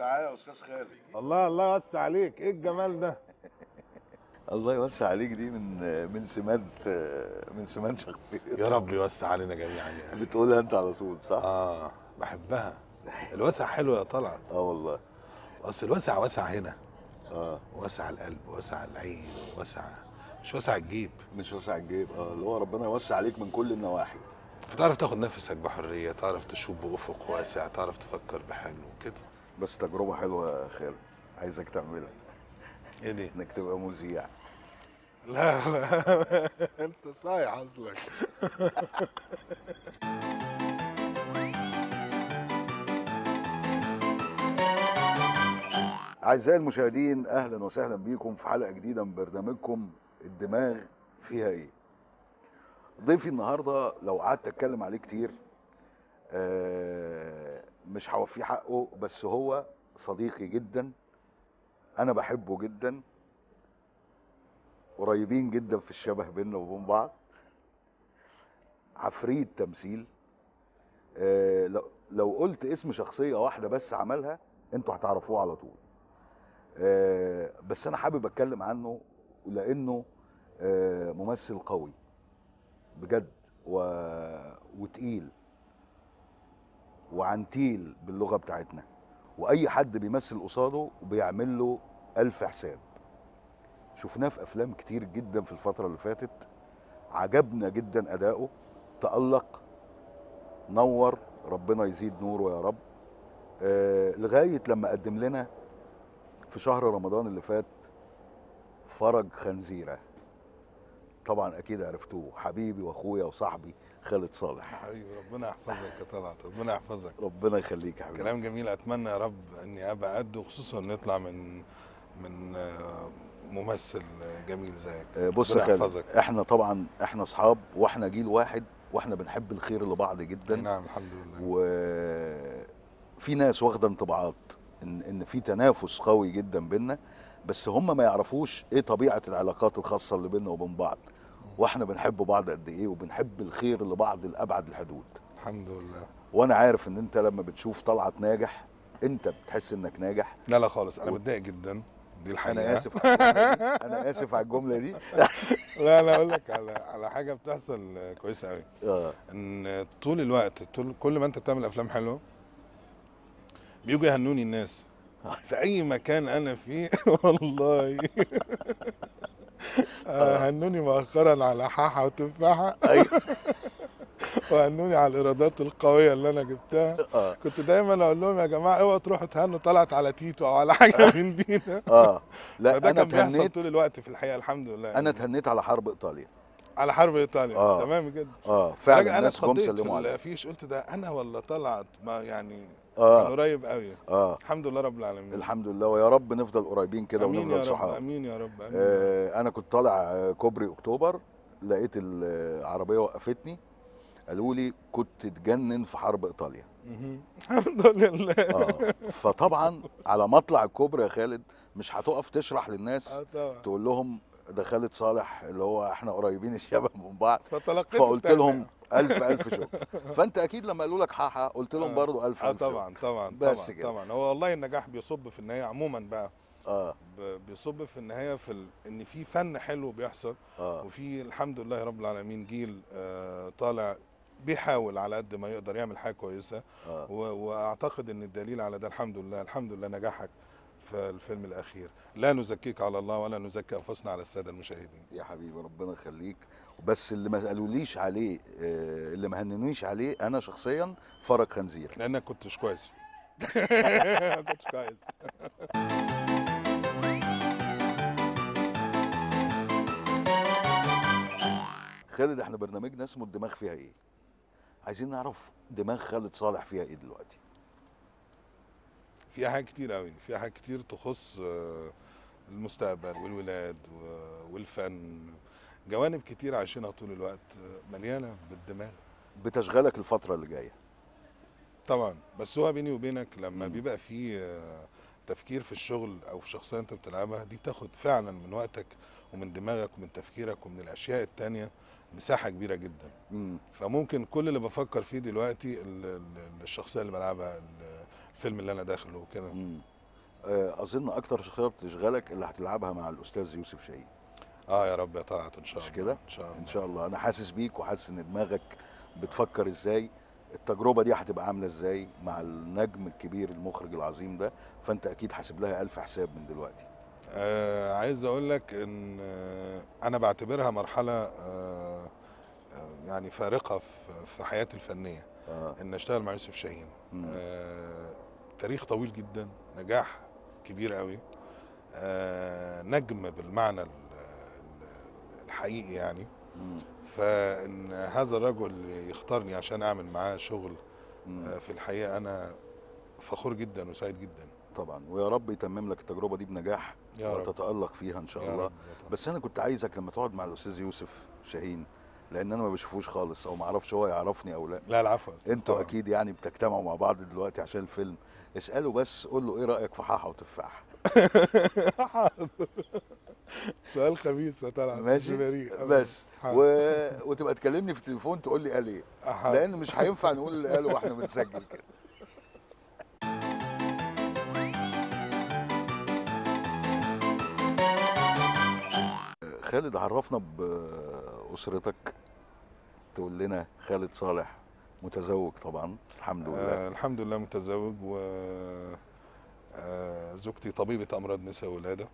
تعالى يا استاذ خالد الله الله يوسع عليك ايه الجمال ده الله يوسع عليك دي من من سمات من سمات شخصيتك يا رب يوسع علينا جميعا يعني بتقولها انت على طول صح؟ اه بحبها الوسع حلو يا طلعت اه والله اصل الوسع وسع هنا اه وسع القلب وسع العين وسع مش وسع الجيب مش وسع الجيب اه اللي هو ربنا يوسع عليك من كل النواحي فتعرف تاخد نفسك بحريه تعرف تشوف بافق واسع تعرف تفكر بحلو كده بس تجربه حلوه يا خالد عايزك تعملها ايه دي انك تبقى مذيع لا لا انت صايع اصلك اعزائي المشاهدين اهلا وسهلا بيكم في حلقه جديده من برنامجكم الدماغ فيها ايه ضيفي النهارده لو قعدت اتكلم عليه كتير آه، مش هوفيه حقه بس هو صديقي جدا انا بحبه جدا قريبين جدا في الشبه بيننا وبين بعض عفريت تمثيل آه، لو- لو قلت اسم شخصيه واحده بس عملها انتوا هتعرفوه على طول آه، بس انا حابب اتكلم عنه لانه آه، ممثل قوي بجد و... وتقيل وعنتيل باللغه بتاعتنا واي حد بيمثل قصاده بيعمل له الف حساب شفناه في افلام كتير جدا في الفتره اللي فاتت عجبنا جدا اداؤه تالق نور ربنا يزيد نوره يا رب آه لغايه لما قدم لنا في شهر رمضان اللي فات فرج خنزيره طبعا اكيد عرفتوه حبيبي واخويا وصاحبي خالد صالح حبيبي ربنا يحفظك يا طلعت ربنا يحفظك ربنا يخليك يا حبيبي كلام جميل اتمنى يا رب اني ابقى قده خصوصا نطلع من من آه، ممثل جميل زيك آه، بص يا ربنا خالد يحفظك. احنا طبعا احنا اصحاب واحنا جيل واحد واحنا بنحب الخير لبعض جدا نعم الحمد لله وفي ناس واخده انطباعات ان ان في تنافس قوي جدا بينا بس هم ما يعرفوش ايه طبيعه العلاقات الخاصه اللي بيننا وبين بعض واحنا بنحب بعض قد ايه وبنحب الخير لبعض لابعد الحدود الحمد لله وانا عارف ان انت لما بتشوف طلعت ناجح انت بتحس انك ناجح لا لا خالص انا و- متضايق جدا دي الحقيقه انا اسف على الجملة دي. انا اسف على الجمله دي لا لا اقول لك على على حاجه بتحصل آه، كويسه قوي اه ان طول الوقت طول كل ما انت بتعمل افلام حلوه بيجوا يهنوني الناس في اي مكان انا فيه والله آه، هنوني مؤخرا على حاحه وتفاحه ايوه وهنوني على الايرادات القويه اللي انا جبتها اه كنت دايما اقول لهم يا جماعه اوعوا تروحوا تهنوا طلعت على تيتو او على حاجه من دي اه لا فده انا كان بيحصل اتهنيت طول الوقت في الحقيقه الحمد لله انا يعني. اتهنيت على حرب ايطاليا على حرب ايطاليا آه. تمام جدا اه راجل فعلا انا الناس جم اتخضيت في سلموا عليا الافيش قلت ده انا ولا طلعت ما يعني كان اه قريب قوي اه الحمد لله رب العالمين الحمد لله ويا رب نفضل قريبين كده امين يا ونفضل رب صحاب امين يا رب امين آه انا كنت طالع آه، كوبري اكتوبر لقيت العربيه وقفتني قالوا لي كنت تجنن في حرب ايطاليا مهم. الحمد لله اه فطبعا على مطلع الكوبري يا خالد مش هتقف تشرح للناس اه طبعا تقول لهم ده خالد صالح اللي هو احنا قريبين الشبه من بعض فتلقيت فقلت التهنئة. لهم الف الف شكر فانت اكيد لما قالوا لك حاحه قلت لهم آه. برضو الف اه الف طبعا طبعا بس طبعا كده. طبعا هو والله النجاح بيصب في النهايه عموما بقى شكر. اه ب- بيصب في النهايه في ال... ان في فن حلو بيحصل اه وفي الحمد لله رب العالمين جيل آه طالع بيحاول على قد ما يقدر يعمل حاجه كويسه اه و... واعتقد ان الدليل على ده الحمد لله الحمد لله نجاحك في الفيلم الاخير لا نزكيك على الله ولا نزكي انفسنا على الساده المشاهدين يا حبيبي ربنا يخليك بس اللي ما قالوليش عليه آه، اللي ما هننويش عليه انا شخصيا فرج خنزير لانك كنتش كويس فيه ما كنتش كويس خالد احنا برنامجنا اسمه الدماغ فيها ايه عايزين نعرف دماغ خالد صالح فيها ايه دلوقتي فيها حاجات كتير قوي فيها حاجات كتير تخص آه، المستقبل والولاد و- والفن جوانب كتير عايشينها طول الوقت آه، مليانه بالدماغ بتشغلك الفتره اللي جايه طبعا بس هو بيني وبينك لما مم. بيبقى في آه، تفكير في الشغل او في شخصيه انت بتلعبها دي بتاخد فعلا من وقتك ومن دماغك ومن تفكيرك ومن الاشياء التانية مساحه كبيره جدا امم فممكن كل اللي بفكر فيه دلوقتي ال- ال- الشخصيه اللي بلعبها ال- الفيلم اللي انا داخله وكده امم آه، اظن اكتر شخصيه بتشغلك اللي هتلعبها مع الاستاذ يوسف شاهين اه يا رب يا طلعت ان شاء مش الله كده؟ ان شاء الله ان شاء الله انا حاسس بيك وحاسس ان دماغك بتفكر ازاي التجربه دي هتبقى عامله ازاي مع النجم الكبير المخرج العظيم ده فانت اكيد حاسب لها الف حساب من دلوقتي آه عايز اقول لك ان آه انا بعتبرها مرحله آه آه، يعني فارقه في في حياتي الفنيه اه ان اشتغل مع يوسف شاهين مم. آه تاريخ طويل جدا نجاح كبير قوي آه نجم بالمعنى ال- ال- الحقيقي يعني مم. فان هذا الرجل يختارني عشان اعمل معاه شغل مم. آه في الحقيقه انا فخور جدا وسعيد جدا طبعا ويا رب يتمم لك التجربه دي بنجاح يا رب وتتالق فيها ان شاء يا الله رب يا طبعا. بس انا كنت عايزك لما تقعد مع الاستاذ يوسف شاهين لان انا ما بشوفوش خالص او ما اعرفش هو يعرفني او لا لا العفو يا أستاذ انتوا طبعاً. اكيد يعني بتجتمعوا مع بعض دلوقتي عشان الفيلم اساله بس قول له ايه رايك في حاحه وتفاح سؤال خبيث يا طلعت ماشي مش بريء أبداً. بس حاضر. و... وتبقى تكلمني في التليفون تقول لي قال ايه حاضر. لان مش هينفع نقول اللي قاله واحنا بنسجل كده خالد عرفنا بأسرتك تقول لنا خالد صالح متزوج طبعا الحمد لله آه الحمد لله متزوج و آه زوجتي طبيبة أمراض نساء وولادة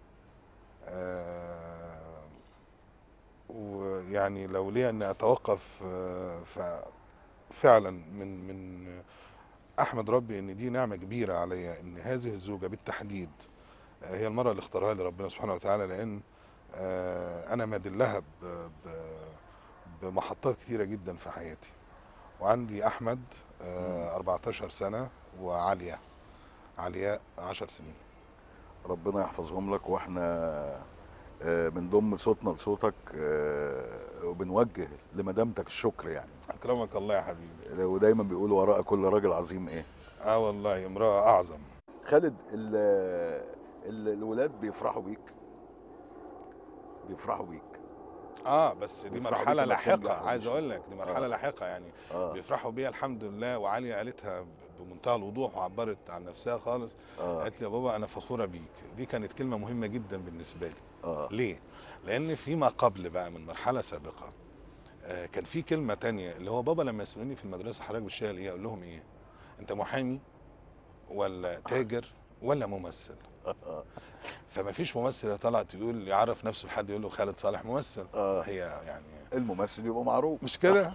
آه ويعني لو لي أن أتوقف آه ف- فعلا من من أحمد ربي أن دي نعمة كبيرة عليا أن هذه الزوجة بالتحديد آه هي المرأة اللي اختارها لي ربنا سبحانه وتعالى لأن آه أنا مدلها ب- ب- بمحطات كثيرة جدا في حياتي وعندي احمد آه 14 سنه وعاليه علياء 10 سنين ربنا يحفظهم لك واحنا آه، بنضم صوتنا لصوتك آه، وبنوجه لمدامتك الشكر يعني اكرمك الله يا حبيبي ودايما بيقولوا وراء كل راجل عظيم ايه اه والله امراه اعظم خالد ال ال الولاد بيفرحوا بيك بيفرحوا بيك اه بس دي بيفرحوا مرحله بيك لما تنجح لاحقه عايز ومش- اقول لك دي مرحله آه. لاحقه يعني اه بيفرحوا بيها الحمد لله وعاليه قالتها ب- بمنتهى الوضوح وعبرت عن نفسها خالص اه قالت لي يا بابا انا فخوره بيك دي كانت كلمه مهمه جدا بالنسبه لي اه ليه؟ لأن فيما قبل بقى من مرحلة سابقة آه، كان في كلمة تانية اللي هو بابا لما يسألوني في المدرسة حضرتك بتشتغل إيه؟ أقول لهم إيه؟ أنت محامي ولا تاجر ولا ممثل؟ آه. فما فيش ممثل طلعت يقول يعرف نفسه لحد يقول له خالد صالح ممثل آه. هي يعني الممثل بيبقى معروف مش كده؟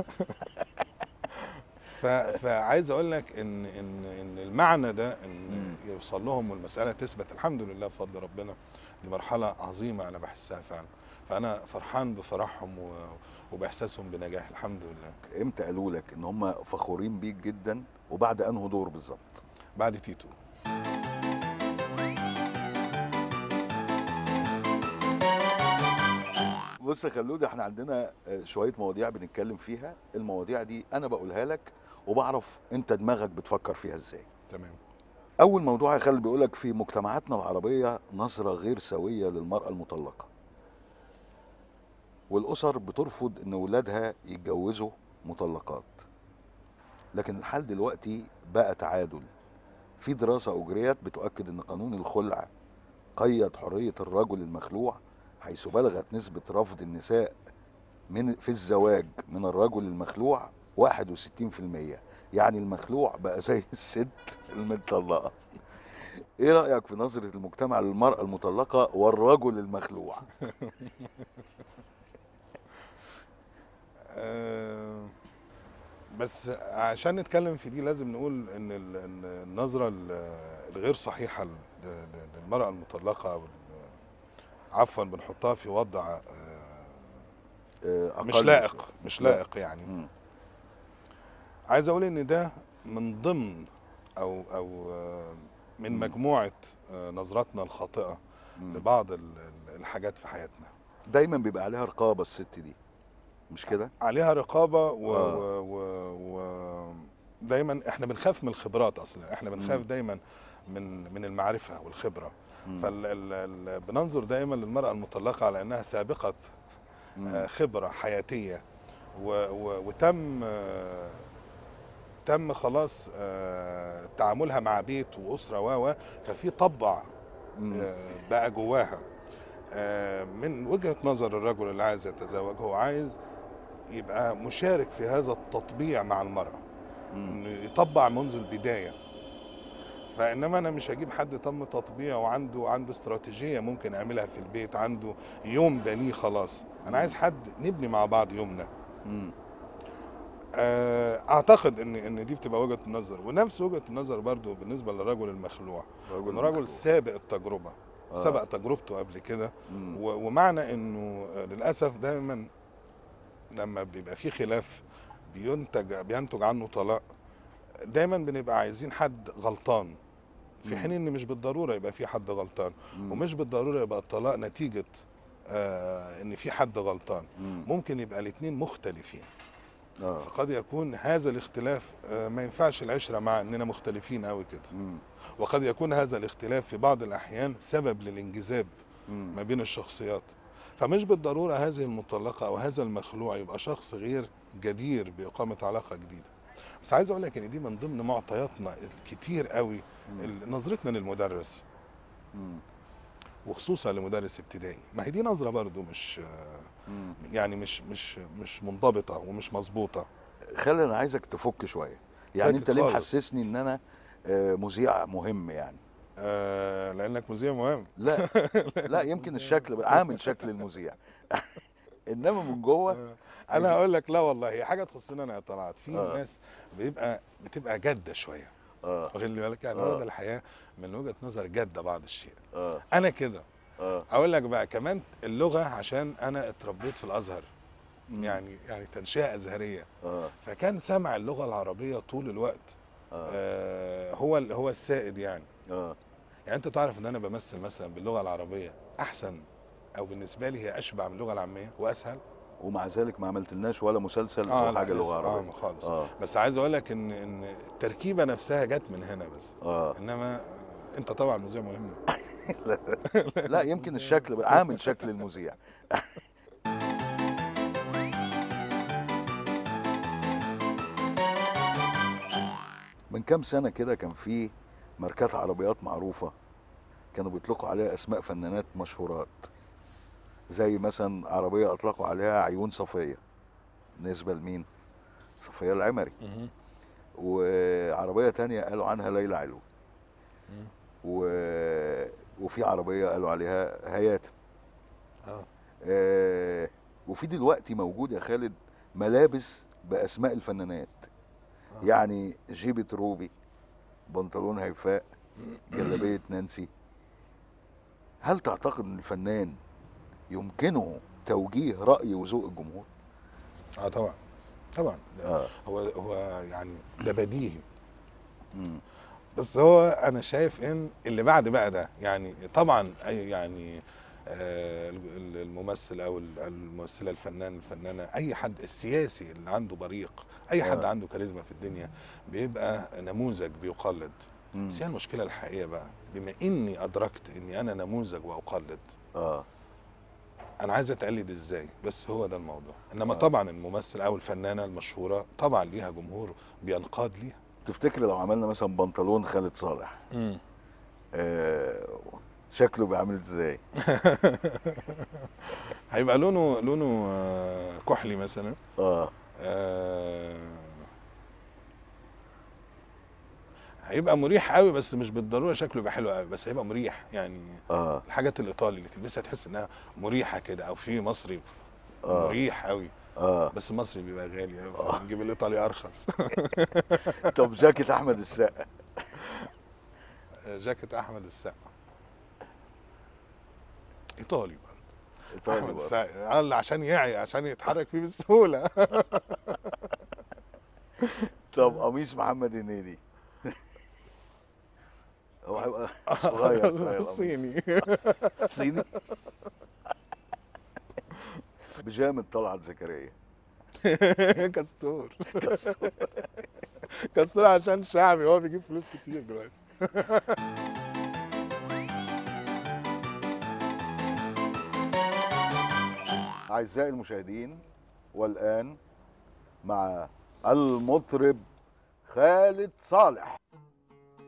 ف... فعايز اقول لك ان ان ان المعنى ده ان يوصل لهم والمساله تثبت الحمد لله بفضل ربنا دي مرحله عظيمه انا بحسها فعلا فانا فرحان بفرحهم و... وباحساسهم بنجاح الحمد لله امتى قالوا لك ان هم فخورين بيك جدا وبعد انه دور بالظبط بعد تيتو بص يا خلود احنا عندنا آه، شويه مواضيع بنتكلم فيها المواضيع دي انا بقولها لك وبعرف انت دماغك بتفكر فيها ازاي تمام اول موضوع يا خالد بيقول لك في مجتمعاتنا العربيه نظره غير سويه للمراه المطلقه والاسر بترفض ان اولادها يتجوزوا مطلقات لكن الحال دلوقتي بقى تعادل في دراسه اجريت بتؤكد ان قانون الخلع قيد حريه الرجل المخلوع حيث بلغت نسبه رفض النساء من في الزواج من الرجل المخلوع 61% يعني المخلوع بقى زي الست المطلقه ايه رايك في نظره المجتمع للمراه المطلقه والرجل المخلوع آه، بس عشان نتكلم في دي لازم نقول ان ال- إن النظره ال- الغير صحيحه ل- ل- للمراه المطلقه أو ال- عفوا بنحطها في وضع آه، آه، مش أقل لائق شوية. مش لا. لائق يعني مم. عايز اقول ان ده من ضمن او او آه، من مم. مجموعه آه، نظرتنا الخاطئه مم. لبعض ال- ال- الحاجات في حياتنا دايما بيبقى عليها رقابه الست دي مش كده عليها رقابه و, آه. و, و, و دايما احنا بنخاف من الخبرات اصلا احنا بنخاف مم. دايما من من المعرفه والخبره مم. فبننظر دايما للمراه المطلقه على انها سابقه مم. آه، خبره حياتيه و و وتم آه، تم خلاص آه، تعاملها مع بيت واسره و و ففي طبع مم. آه، بقى جواها آه، من وجهه نظر الرجل اللي عايز يتزوج هو عايز يبقى مشارك في هذا التطبيع مع المراه مم. انه يطبع منذ البدايه فانما انا مش هجيب حد تم تطبيعه وعنده عنده استراتيجيه ممكن اعملها في البيت عنده يوم بنيه خلاص انا عايز حد نبني مع بعض يومنا مم. آه، اعتقد ان ان دي بتبقى وجهه النظر ونفس وجهه النظر برضو بالنسبه للرجل المخلوع رجل انه رجل مخلوع. سابق التجربه آه. سبق تجربته قبل كده مم. و- ومعنى انه آه، للاسف دايما لما بيبقى في خلاف بينتج بينتج عنه طلاق دايما بنبقى عايزين حد غلطان في مم. حين ان مش بالضروره يبقى في حد غلطان مم. ومش بالضروره يبقى الطلاق نتيجه آه ان في حد غلطان مم. ممكن يبقى الاثنين مختلفين اه فقد يكون هذا الاختلاف آه ما ينفعش العشره مع اننا مختلفين قوي كده مم. وقد يكون هذا الاختلاف في بعض الاحيان سبب للانجذاب مم. ما بين الشخصيات فمش بالضروره هذه المطلقه او هذا المخلوع يبقى شخص غير جدير باقامه علاقه جديده بس عايز اقول لك ان دي من ضمن معطياتنا الكتير قوي ال- نظرتنا للمدرس مم. وخصوصا لمدرس ابتدائي ما هي دي نظره برضو مش مم. يعني مش مش مش منضبطه ومش مظبوطه خالد انا عايزك تفك شويه يعني فاكك انت ليه خالص. محسسني ان انا آه، مذيع مهم يعني آه لانك مذيع مهم لا لا يمكن الشكل بقى- عامل شكل المذيع انما من جوه آه. عايز- انا هقول لك لا والله هي حاجه تخصني انا يا طلعت في آه. ناس بيبقى بتبقى جاده شويه اه واخد لي بالك يعني آه. هو ده الحياه من وجهه نظر جاده بعض الشيء اه انا كده اه اقول لك بقى كمان اللغه عشان انا اتربيت في الازهر مم. يعني يعني تنشئه ازهريه اه فكان سمع اللغه العربيه طول الوقت اه آه هو ال- هو السائد يعني اه يعني انت تعرف ان انا بمثل مثلا باللغه العربيه احسن او بالنسبه لي هي اشبع من اللغه العاميه واسهل ومع ذلك ما عملتلناش ولا مسلسل اه او لا حاجه لغه لسه- عربيه اه خالص اه بس عايز اقول لك ان ان التركيبه نفسها جت من هنا بس اه انما آه، انت طبعا مذيع مهم لا يمكن الشكل بقى عامل شكل المذيع من كام سنة كده كان في ماركات عربيات معروفة كانوا بيطلقوا عليها أسماء فنانات مشهورات زي مثلا عربية أطلقوا عليها عيون صفية نسبة لمين؟ صفية العمري وعربية تانية قالوا عنها ليلى علو مم. و... وفي عربية قالوا عليها هياتم اه آه وفي دلوقتي موجود يا خالد ملابس بأسماء الفنانات آه. يعني جيبة روبي بنطلون هيفاء جلابية نانسي هل تعتقد ان الفنان يمكنه توجيه رأي وذوق الجمهور؟ اه طبعا طبعا اه هو هو يعني ده بديهي مم. بس هو انا شايف ان اللي بعد بقى ده يعني طبعا اي يعني آه، ال- الممثل او ال- الممثله الفنان الفنانه اي حد السياسي اللي عنده بريق اي حد آه. عنده كاريزما في الدنيا بيبقى نموذج بيقلد مم. بس هي المشكله الحقيقيه بقى بما اني ادركت اني انا نموذج واقلد اه انا عايز اتقلد ازاي بس هو ده الموضوع انما آه. طبعا الممثل او الفنانه المشهوره طبعا ليها جمهور بينقاد ليها تفتكر لو عملنا مثلا بنطلون خالد صالح آه شكله بيعمل ازاي؟ هيبقى لونه لونه آه، كحلي مثلا اه آه، هيبقى مريح قوي بس مش بالضروره شكله يبقى حلو قوي بس هيبقى مريح يعني اه الحاجات الايطالي اللي تلبسها تحس انها مريحه كده او في مصري آه. مريح قوي اه بس المصري بيبقى غالي قوي نجيب الايطالي ارخص طب جاكيت احمد السقا جاكيت احمد السقا ايطالي برضه ايطالي احمد برضه. السقا قال عشان يعي عشان يتحرك فيه بسهوله طب قميص محمد هنيدي هو هيبقى صغير شوية القميص. صيني صيني بيجامة طلعت زكريا كستور كستور. كستور عشان شعبي هو بيجيب فلوس كتير دلوقتي أعزائي المشاهدين والآن مع المطرب خالد صالح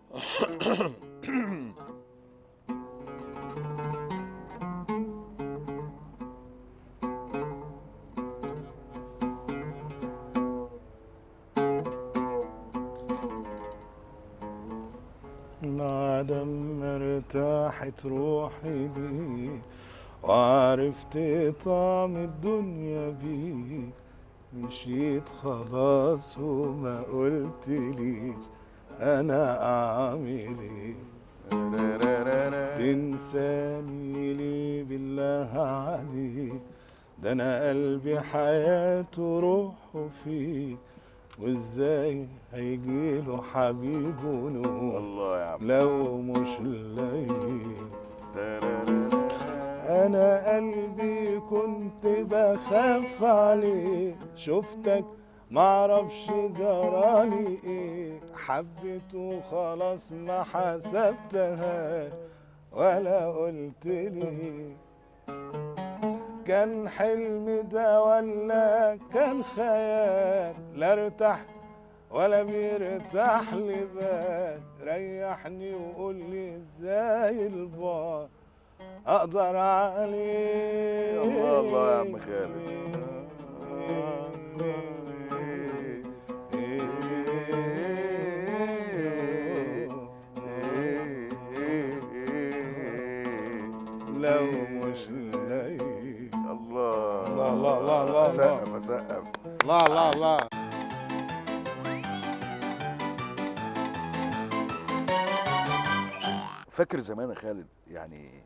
بعدم ارتاحت روحي بيك وعرفت طعم الدنيا بيك مشيت خلاص وما قلت لي انا اعمل ايه تنساني ليه بالله عليك ده انا قلبي حياته روحه فيك وازاي هيجيله حبيب ونور الله يا عم لو مش لاقيك انا قلبي كنت بخاف عليك شفتك معرفش جرالي ايه حبيته خلاص ما حسبتها ولا قلت لي كان حلم ده ولا كان خيال لا ارتحت ولا بيرتاح لي بال ريحني وقول لي ازاي البعد اقدر عليه الله الله يا عم خالد. لو مش لاقيك الله الله الله الله الله الله. سقف اسقف الله الله الله فاكر زمان يا خالد يعني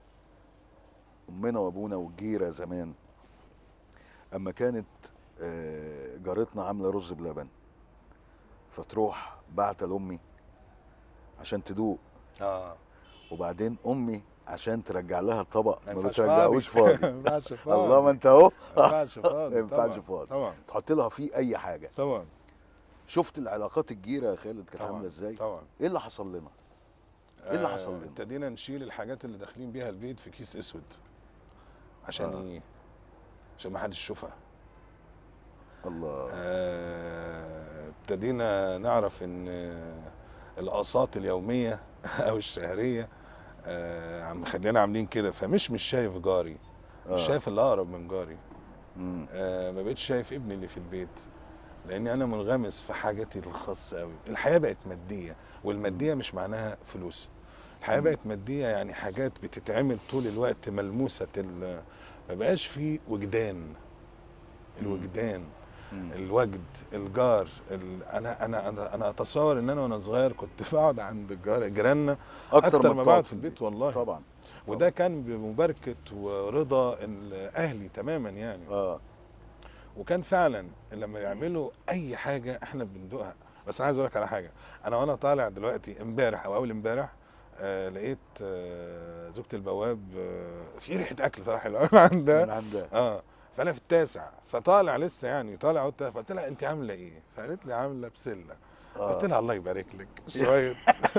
امنا وابونا والجيره زمان اما كانت آه، جارتنا عامله رز بلبن فتروح بعت لامي عشان تدوق اه وبعدين امي عشان ترجع لها الطبق ما ينفعش بترجعوش فاضي. فاضي ما ينفعش فاضي الله ما انت اهو ما ينفعش فاضي ما ينفعش طبعاً. فاضي. طبعا تحط لها فيه اي حاجه طبعا شفت العلاقات الجيره يا خالد كانت طبعاً. عامله ازاي طبعا ايه اللي حصل لنا ايه اللي حصل آه، لنا ابتدينا نشيل الحاجات اللي داخلين بيها البيت في كيس اسود عشان آه. ايه عشان ما حدش يشوفها الله آه، ابتدينا نعرف ان آه، الاقساط اليوميه او الشهريه آه، عم خلينا عاملين كده فمش مش شايف جاري مش آه. شايف اللي اقرب من جاري مم. آه، ما بقتش شايف ابني اللي في البيت لاني انا منغمس في حاجتي الخاصه قوي الحياه بقت ماديه والماديه مش معناها فلوس الحياه بقت ماديه يعني حاجات بتتعمل طول الوقت ملموسه ال- ما بقاش في وجدان الوجدان مم. الوجد الجار ال... انا انا انا انا اتصور ان انا وانا صغير كنت بقعد عند الجار جيراننا اكتر, ما بقعد في البيت والله طبعا وده كان بمباركه ورضا ال- اهلي تماما يعني اه وكان فعلا لما يعملوا اي حاجه احنا بندوقها بس انا عايز اقول لك على حاجه انا وانا طالع دلوقتي امبارح او اول امبارح آه لقيت آه زوجة البواب آه في ريحه اكل صراحه حلوه من عندها عندها اه فانا في التاسع فطالع لسه يعني طالع قلت فقلت لها انت عامله ايه؟ فقالت لي عامله بسله آه. قلت لها الله يبارك لك شويه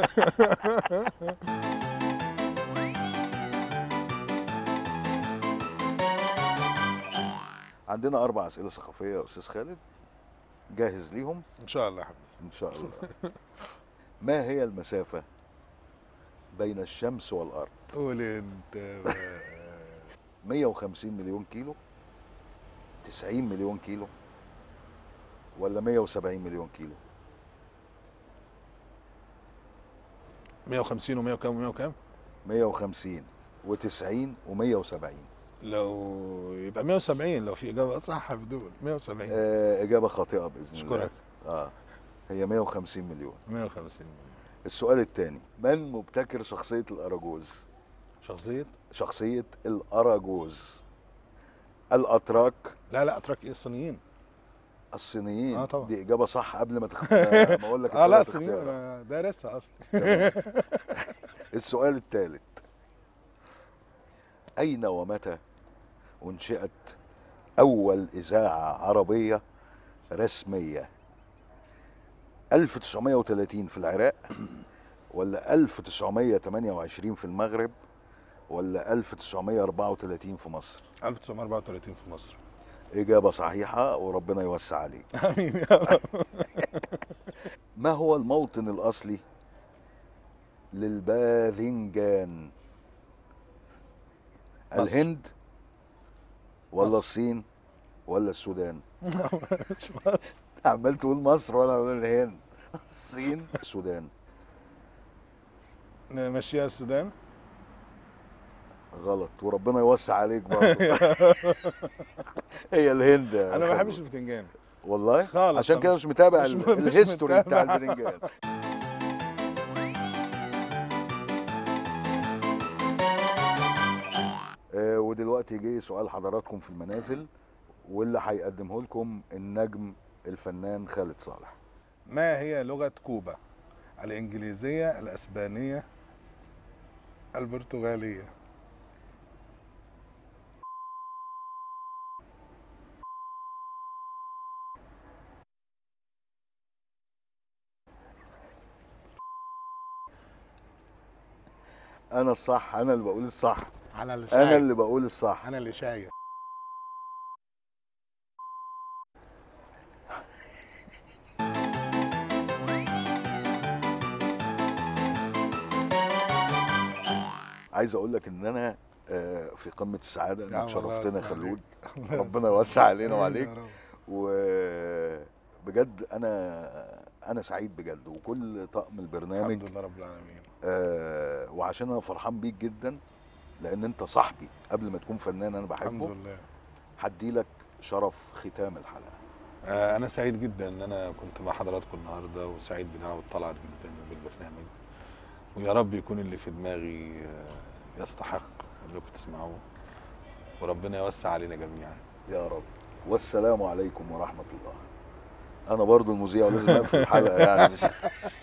عندنا اربع اسئله ثقافيه يا استاذ خالد جاهز ليهم ان شاء الله يا حبيبي ان شاء الله ما هي المسافه بين الشمس والارض قول انت بقى. 150 مليون كيلو 90 مليون كيلو ولا 170 مليون كيلو 150 و100 وكام و100 وكام؟ 150 و90 و170 لو يبقى 170 لو في اجابه صح في دول 170 آه اجابه خاطئه باذن الله اشكرك اه هي 150 مليون 150 السؤال الثاني من مبتكر شخصيه الاراجوز شخصيه شخصيه الاراجوز الاتراك لا لا اتراك ايه الصينيين الصينيين آه طبعا. دي اجابه صح قبل ما تخ... ما اقول لك اه لا الثلاث الصينيين اختيارات. أنا دارسها اصلا السؤال الثالث أين ومتى أنشئت أول إذاعة عربية رسمية 1930 في العراق ولا 1928 في المغرب ولا 1934 في مصر 1934 في مصر إجابة صحيحة وربنا يوسع عليك امين يا رب ما هو الموطن الأصلي للباذنجان مصر. الهند ولا مصر. الصين ولا السودان عمال تقول مصر وانا اقول الهند الصين السودان نمشيها السودان غلط وربنا يوسع عليك برضه هي الهند يا انا ما خالد. بحبش البتنجان والله خالص عشان أنا كده مش- مش متابع مش- ال- مش الهيستوري بتاع متابع. الباذنجان آه، ودلوقتي جه سؤال حضراتكم في المنازل واللي هيقدمه لكم النجم الفنان خالد صالح ما هي لغة كوبا؟ الإنجليزية، الأسبانية، البرتغالية. انا الصح انا اللي بقول الصح انا اللي انا شايف اللي بقول الصح انا اللي شايف عايز اقول لك ان انا آه، في قمه السعاده يا انك الله شرفتنا يوسع خلود عليك. ربنا يوسع علينا آمين وعليك يا رب. وبجد انا انا سعيد بجد وكل طاقم البرنامج الحمد لله رب العالمين. آه وعشان انا فرحان بيك جدا لان انت صاحبي قبل ما تكون فنان انا الحمد بحبه لله. هدي لك شرف ختام الحلقه آه، أنا سعيد جدا إن أنا كنت مع حضراتكم النهاردة وسعيد بدعوة طلعت جدا بالبرنامج ويا رب يكون اللي في دماغي آه، يستحق إنكم تسمعوه وربنا يوسع علينا جميعا. يا رب والسلام عليكم ورحمه الله انا برضو المذيع ولازم اقفل الحلقه يعني مش